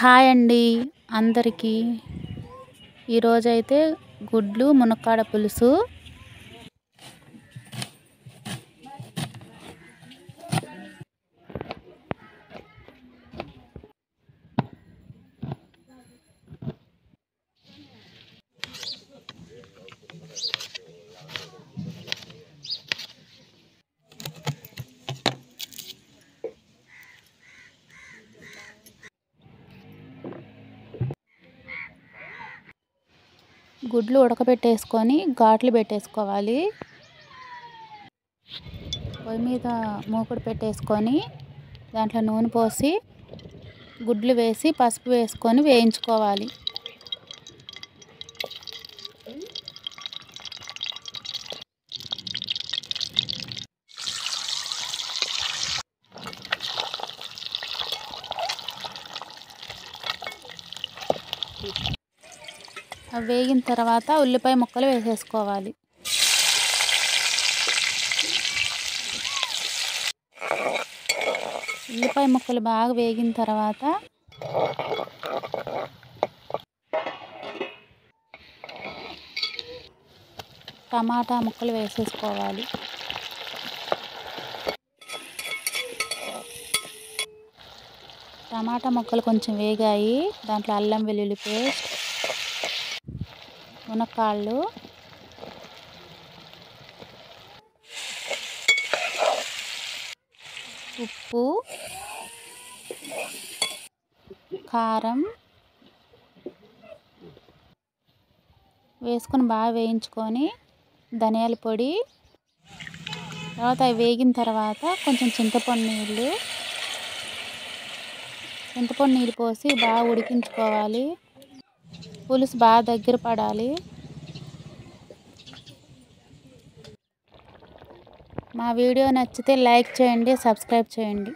hi అండి అందరికీ ఈరోజైతే గుడ్లు మునక్కాడ పులుసు గుడ్లు ఉడకబెట్టేసుకొని ఘాట్లు పెట్టేసుకోవాలి పొయ్యి మీద మూకుడు పెట్టేసుకొని దాంట్లో నూనె పోసి గుడ్లు వేసి పసుపు వేసుకొని వేయించుకోవాలి అవి వేగిన తర్వాత ఉల్లిపాయ ముక్కలు వేసేసుకోవాలి ఉల్లిపాయ ముక్కలు బాగా వేగిన తర్వాత టమాటా ముక్కలు వేసేసుకోవాలి టమాటా ముక్కలు కొంచెం వేగాయి దాంట్లో అల్లం వెల్లుల్లి పేస్ట్ మునక్కాళ్ళు ఉప్పు కారం వేసుకొని బాగా వేయించుకొని ధనియాల పొడి తర్వాత అవి వేగిన తర్వాత కొంచెం చింతపండు నీళ్ళు చింతపండు నీళ్ళు పోసి బాగా ఉడికించుకోవాలి పులుసు బాగా దగ్గర పడాలి మా వీడియో నచ్చితే లైక్ చేయండి సబ్స్క్రైబ్ చేయండి